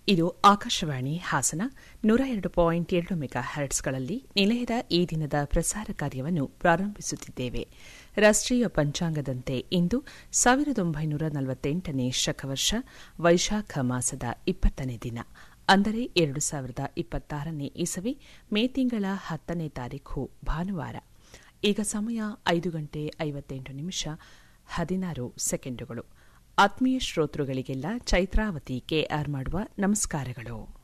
ಇದು ಆಕಾಶವಾಣಿ ಹಾಸನ ನೂರ ಎರಡು ಪಾಯಿಂಟ್ ಎರಡು ಮೆಗಾ ಹರ್ಟ್ಸ್ಗಳಲ್ಲಿ ನಿಲಯದ ಈ ದಿನದ ಪ್ರಸಾರ ಕಾರ್ಯವನ್ನು ಪ್ರಾರಂಭಿಸುತ್ತಿದ್ದೇವೆ ರಾಷ್ಟೀಯ ಪಂಚಾಂಗದಂತೆ ಇಂದು ಸಾವಿರದ ಒಂಬೈನೂರ ನಲವತ್ತೆಂಟನೇ ಶಕವರ್ಷ ವೈಶಾಖ ಮಾಸದ ಇಪ್ಪತ್ತನೇ ದಿನ ಅಂದರೆ ಎರಡು ಸಾವಿರದ ಇಪ್ಪತ್ತಾರನೇ ಇಸವಿ ಮೇ ತಿಂಗಳ ಹತ್ತನೇ ತಾರೀಖು ಭಾನುವಾರ ಈಗ ಸಮಯ ಐದು ಗಂಟೆ ಐವತ್ತೆಂಟು ನಿಮಿಷ ಹದಿನಾರು ಸೆಕೆಂಡುಗಳು ಆತ್ಮೀಯ ಶ್ರೋತೃಗಳಿಗೆಲ್ಲ ಚೈತ್ರಾವತಿ ಕೆಆರ್ ಮಾಡುವ ನಮಸ್ಕಾರಗಳು